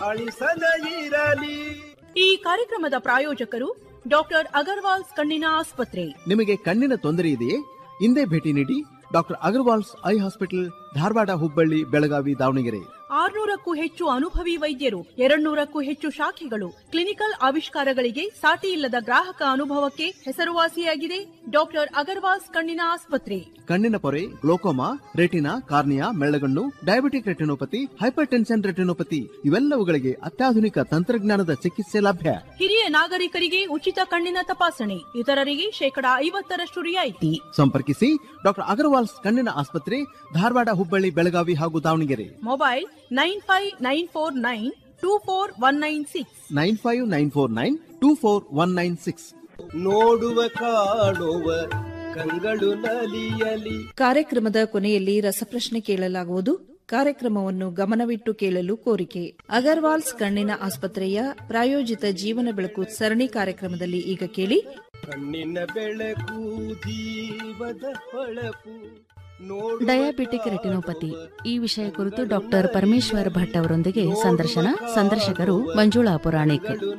ಅಳಿಸದ ಇರಲಿ ಈ ಕಾರ್ಯಕ್ರಮದ ಪ್ರಾಯೋಜಕರು ಡಾಕ್ಟರ್ ಅಗರ್ವಾಲ್ಸ್ ಕಣ್ಣಿನ ಆಸ್ಪತ್ರೆ ನಿಮಗೆ ಕಣ್ಣಿನ ತೊಂದರೆ ಇದೆಯೇ ಹಿಂದೆ ಭೇಟಿ ನೀಡಿ doctor Agarwals eye hospital Dharwad Hubballi Belagavi Davanagere ಆರ್ನೂರಕ್ಕೂ ಹೆಚ್ಚು ಅನುಭವಿ ವೈದ್ಯರು ಎರಡ್ನೂರಕ್ಕೂ ಹೆಚ್ಚು ಶಾಖೆಗಳು ಕ್ಲಿನಿಕಲ್ ಆವಿಷ್ಕಾರಗಳಿಗೆ ಸಾಟಿ ಇಲ್ಲದ ಗ್ರಾಹಕ ಅನುಭವಕ್ಕೆ ಹೆಸರುವಾಸಿಯಾಗಿದೆ ಡಾಕ್ಟರ್ ಅಗರ್ವಾಲ್ಸ್ ಕಣ್ಣಿನ ಆಸ್ಪತ್ರೆ ಕಣ್ಣಿನ ಪೊರೆ ಗ್ಲೋಕೋಮಾ ರೆಟಿನಾ ಕಾರ್ನಿಯಾ ಮೆಳ್ಳಗಣ್ಣು diabetic retinopathy hypertension retinopathy ಇವೆಲ್ಲವುಗಳಿಗೆ ಅತ್ಯಾಧುನಿಕ ತಂತ್ರಜ್ಞಾನದ ಚಿಕಿತ್ಸೆ ಲಭ್ಯ ಹಿರಿಯ ನಾಗರಿಕರಿಗೆ ಉಚಿತ ಕಣ್ಣಿನ ತಪಾಸಣೆ ಇತರರಿಗೆ ಶೇಕಡಾ ಐವತ್ತರಷ್ಟು ರಿಯಾಯಿತಿ ಸಂಪರ್ಕಿಸಿ ಡಾಕ್ಟರ್ ಅಗರ್ವಾಲ್ಸ್ ಕಣ್ಣಿನ ಆಸ್ಪತ್ರೆ ಧಾರವಾಡ ಹುಬ್ಬಳ್ಳಿ ಬೆಳಗಾವಿ ಹಾಗೂ Davanagere mobile nine five nine four nine two four one nine six nine five nine four nine two four one nine six ನೋಡುವ ಕಾಣುವ ಕಂಗಳು ನಲಿಯಲಿ ಕಾರ್ಯಕ್ರಮದ ಕೊನೆಯಲ್ಲಿ ರಸಪ್ರಶ್ನೆ ಕೇಳಲಾಗುವುದು ಕಾರ್ಯಕ್ರಮವನ್ನು ಗಮನವಿಟ್ಟು ಕೇಳಲು ಕೋರಿಕೆ ಅಗರ್ವಾಲ್ಸ್ ಕಣ್ಣಿನ ಆಸ್ಪತ್ರೆಯ ಪ್ರಾಯೋಜಿತ ಜೀವನ ಬೆಳಕು ಸರಣಿ ಕಾರ್ಯಕ್ರಮದಲ್ಲಿ ಈಗ ಕೇಳಿ ಕಣ್ಣಿನ ಬೆಳಕು ಜೀವದ ಹೊಳಪು ನೋಡುವ ಡಯಾಬಿಟಿಕ್ ರೆಟಿನೋಪತಿ ಈ ವಿಷಯ ಕುರಿತು ಡಾಕ್ಟರ್ ಪರಮೇಶ್ವರ್ ಭಟ್ ಅವರೊಂದಿಗೆ ಸಂದರ್ಶನ ಸಂದರ್ಶಕರು ಮಂಜುಳಾ ಪುರಾಣಿಕ್